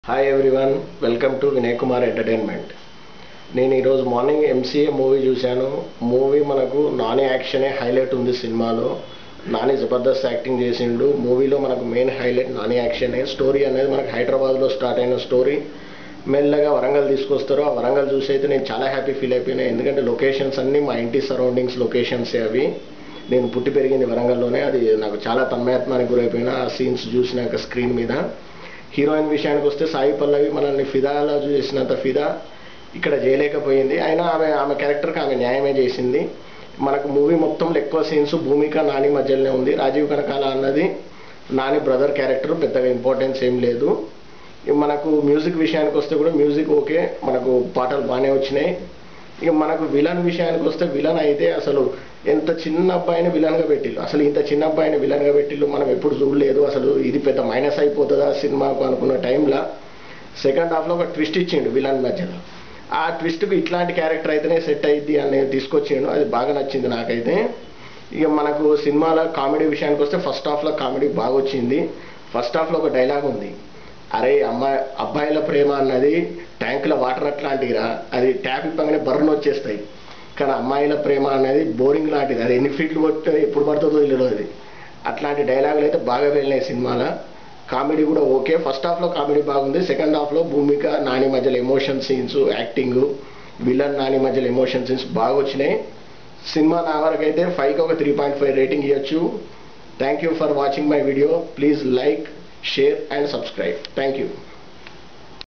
hi everyone welcome to Vinay Kumar entertainment నేను ఈరోజు morning MCA movie చూశాను మూవీ మనకు నాని యాక్షనే హైలైట్ ఉంది సినిమాలో నాని జబర్దస్త్ యాక్టింగ్ చేసిండు మూవీలో మనకు మెయిన్ హైలైట్ నాని యాక్షనే స్టోరీ అనేది మనకు హైదరాబాద్లో స్టార్ట్ అయిన స్టోరీ మెల్లగా వరంగల్ తీసుకొస్తారు ఆ వరంగల్ చూసి అయితే నేను చాలా హ్యాపీ ఫీల్ అయిపోయినా ఎందుకంటే లొకేషన్స్ అన్నీ మా ఇంటి సరౌండింగ్స్ లొకేషన్స్ అవి నేను పుట్టి పెరిగింది వరంగల్లోనే అది నాకు చాలా తన్మయత్వానికి గురైపోయినా ఆ సీన్స్ చూసినాక స్క్రీన్ మీద హీరోయిన్ విషయానికి వస్తే సాయి పల్లవి మనల్ని ఫిదాలో చేసినంత ఫిదా ఇక్కడ చేయలేకపోయింది అయినా ఆమె ఆమె క్యారెక్టర్కి ఆమె న్యాయమే చేసింది మనకు మూవీ మొత్తంలో ఎక్కువ సీన్స్ భూమిక నాని మధ్యలోనే ఉంది రాజీవ్ కనకాల అన్నది నాని బ్రదర్ క్యారెక్టర్ పెద్దగా ఇంపార్టెన్స్ ఏం లేదు ఇక మనకు మ్యూజిక్ విషయానికి వస్తే కూడా మ్యూజిక్ ఓకే మనకు పాటలు బాగానే వచ్చినాయి ఇక మనకు విలన్ విషయానికి వస్తే విలన్ అయితే అసలు ఎంత చిన్న అబ్బాయిని విలన్గా పెట్టిల్లు అసలు ఇంత చిన్న అబ్బాయిని విలన్గా పెట్టిల్లు మనం ఎప్పుడు చూడలేదు అసలు ఇది పెద్ద మైనస్ అయిపోతుందా సినిమాకు అనుకున్న టైంలో సెకండ్ హాఫ్లో ఒక ట్విస్ట్ ఇచ్చిండు విలన్ మధ్యలో ఆ ట్విస్ట్కి ఇట్లాంటి క్యారెక్టర్ అయితేనే సెట్ అయ్యిద్ది అని తీసుకొచ్చిండు అది బాగా నచ్చింది నాకైతే ఇక మనకు సినిమాలో కామెడీ విషయానికి వస్తే ఫస్ట్ హాఫ్లో కామెడీ బాగా వచ్చింది ఫస్ట్ హాఫ్లో ఒక డైలాగ్ ఉంది అరే అమ్మాయి అబ్బాయిల ప్రేమ అన్నది ట్యాంకుల వాటర్ అట్లాంటిరా అది ట్యాప్ ఇప్పగానే బర్న్ వచ్చేస్తాయి కానీ అమ్మాయిల ప్రేమ అనేది బోరింగ్ లాంటిది అది ఎన్ని ఫీట్లు కొట్టే ఎప్పుడు పడుతుందో తెలియదు అది అట్లాంటి డైలాగులు అయితే బాగా వెళ్ళినాయి సినిమాలో కామెడీ కూడా ఓకే ఫస్ట్ హాఫ్లో కామెడీ బాగుంది సెకండ్ హాఫ్లో భూమిక నాని మధ్యలో emotion scenes acting villain Nani మధ్యలో ఎమోషన్ సీన్స్ బాగా వచ్చినాయి సినిమా నా వరకు అయితే ఫైవ్కి ఒక త్రీ పాయింట్ ఫైవ్ రేటింగ్ ఇవ్వచ్చు thank you for watching my video please like share and subscribe thank you